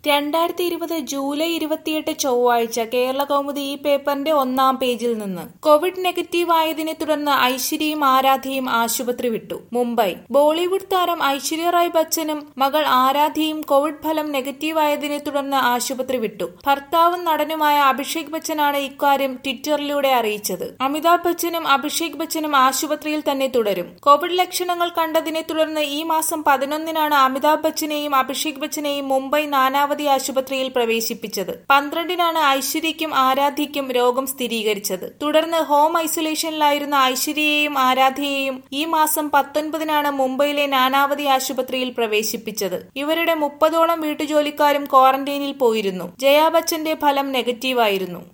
രണ്ടായിരത്തി ഇരുപത് ജൂലൈ ഇരുപത്തിയെട്ട് ചൊവ്വാഴ്ച കേരള കൗമുദി ഈ പേപ്പറിന്റെ ഒന്നാം പേജിൽ നിന്ന് കോവിഡ് നെഗറ്റീവ് ആയതിനെ തുടർന്ന് ഐശ്വര്യയും ആരാധ്യയും ആശുപത്രി വിട്ടു മുംബൈ ബോളിവുഡ് താരം ഐശ്വര്യ റായ് ബച്ചനും മകൾ ആരാധ്യയും കോവിഡ് ഫലം നെഗറ്റീവ് ആയതിനെ തുടർന്ന് ആശുപത്രി വിട്ടു ഭർത്താവും നടനുമായ അഭിഷേക് ബച്ചനാണ് ഇക്കാര്യം ട്വിറ്ററിലൂടെ അറിയിച്ചത് അമിതാഭ് ബച്ചനും അഭിഷേക് ബച്ചനും ആശുപത്രിയിൽ തന്നെ തുടരും കോവിഡ് ലക്ഷണങ്ങൾ കണ്ടതിനെ തുടർന്ന് ഈ മാസം പതിനൊന്നിനാണ് അമിതാഭ് ബച്ചനെയും അഭിഷേക് ബച്ചനെയും മുംബൈ നാനാവതി ആശുപത്രിയിൽ പ്രവേശിപ്പിച്ചത് പന്ത്രണ്ടിനാണ് ഐശ്വര്യയ്ക്കും ആരാധ്യയ്ക്കും രോഗം സ്ഥിരീകരിച്ചത് തുടർന്ന് ഹോം ഐസൊലേഷനിലായിരുന്ന ഐശ്വര്യയെയും ആരാധ്യയെയും ഈ മാസം പത്തൊൻപതിനാണ് മുംബൈയിലെ നാനാവതി ആശുപത്രിയിൽ പ്രവേശിപ്പിച്ചത് ഇവരുടെ മുപ്പതോളം വീട്ടുജോലിക്കാരും ക്വാറന്റൈനിൽ പോയിരുന്നു ജയാ ബച്ചന്റെ ഫലം നെഗറ്റീവായിരുന്നു